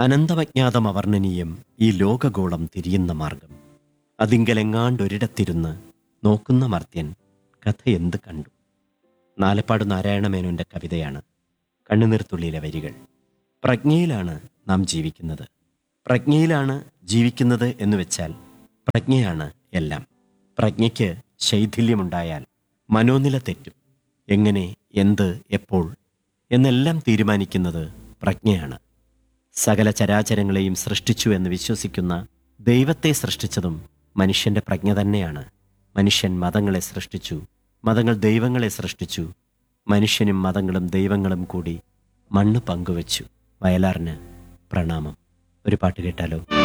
അനന്തമജ്ഞാതം അവർണ്ണനീയം ഈ ലോകഗോളം തിരിയുന്ന മാർഗം അതിങ്കലെങ്ങാണ്ടൊരിടത്തിരുന്ന് നോക്കുന്ന മർത്യൻ കഥ എന്ത് കണ്ടു നാലപ്പാട് നാരായണമേനോന്റെ കവിതയാണ് കണ്ണുനീർത്തുള്ളിയിലെ വരികൾ പ്രജ്ഞയിലാണ് നാം ജീവിക്കുന്നത് പ്രജ്ഞയിലാണ് ജീവിക്കുന്നത് എന്ന് വെച്ചാൽ പ്രജ്ഞയാണ് എല്ലാം പ്രജ്ഞയ്ക്ക് ശൈഥില്യമുണ്ടായാൽ മനോനില തെറ്റും എങ്ങനെ എന്ത് എപ്പോൾ എന്നെല്ലാം തീരുമാനിക്കുന്നത് പ്രജ്ഞയാണ് സകല ചരാചരങ്ങളെയും സൃഷ്ടിച്ചു എന്ന് വിശ്വസിക്കുന്ന ദൈവത്തെ സൃഷ്ടിച്ചതും മനുഷ്യന്റെ പ്രജ്ഞ തന്നെയാണ് മനുഷ്യൻ മതങ്ങളെ സൃഷ്ടിച്ചു മതങ്ങൾ ദൈവങ്ങളെ സൃഷ്ടിച്ചു മനുഷ്യനും മതങ്ങളും ദൈവങ്ങളും കൂടി മണ്ണ് പങ്കുവച്ചു വയലാറിന് പ്രണാമം ഒരു പാട്ട് കേട്ടാലോ